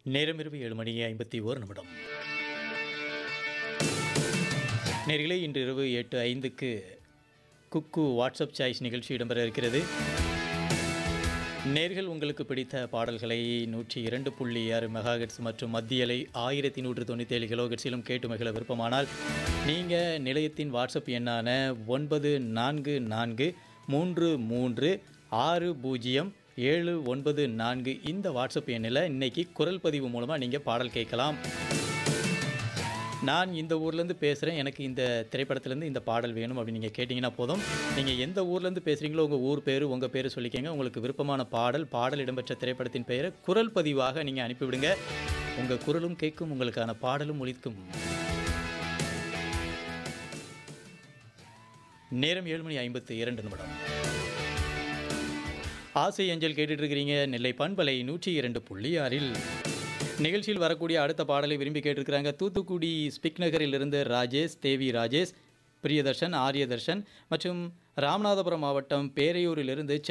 நேரம் இரவு ஏழு மணி ஐம்பத்தி ஓர் நிமிடம் நேர்களே இன்று இரவு எட்டு ஐந்துக்கு குக்கு வாட்ஸ்அப் சாய்ஸ் நிகழ்ச்சி இடம்பெற இருக்கிறது நேர்கள் உங்களுக்கு பிடித்த பாடல்களை நூற்றி இரண்டு புள்ளி ஆறு மெகாஹெட்ஸ் மற்றும் மத்தியலை ஆயிரத்தி நூற்று தொண்ணூற்றி ஏழு கிலோஹெட்ஸிலும் கேட்டு மகிழ விருப்பமானால் நீங்கள் நிலையத்தின் வாட்ஸ்அப் எண்ணான ஒன்பது நான்கு நான்கு மூன்று மூன்று ஆறு பூஜ்ஜியம் ஏழு ஒன்பது நான்கு இந்த வாட்ஸ்அப் எண்ணில் இன்னைக்கு குரல் பதிவு மூலமாக நீங்கள் பாடல் கேட்கலாம் நான் இந்த ஊர்லேருந்து பேசுகிறேன் எனக்கு இந்த திரைப்படத்துலேருந்து இந்த பாடல் வேணும் அப்படின்னு நீங்கள் கேட்டிங்கன்னா போதும் நீங்கள் எந்த ஊர்லேருந்து பேசுகிறீங்களோ உங்கள் ஊர் பேர் உங்கள் பேர் சொல்லிக்கங்க உங்களுக்கு விருப்பமான பாடல் பாடல் இடம்பெற்ற திரைப்படத்தின் பெயரை குரல் பதிவாக நீங்கள் அனுப்பிவிடுங்க உங்கள் குரலும் கேட்கும் உங்களுக்கான பாடலும் ஒலிக்கும் நேரம் ஏழு மணி ஐம்பத்து இரண்டு நிமிடம் ஆசை அஞ்சல் கேட்டுட்டு இருக்கிறீங்க நெல்லை பண்பலை நூற்றி இரண்டு புள்ளி ஆறில் நிகழ்ச்சியில் வரக்கூடிய அடுத்த பாடலை விரும்பி கேட்டிருக்கிறாங்க தூத்துக்குடி ஸ்பிக் நகரிலிருந்து ராஜேஷ் தேவி ராஜேஷ் பிரியதர்ஷன் ஆரியதர்ஷன் மற்றும் ராமநாதபுரம் மாவட்டம் பேரையூரிலிருந்து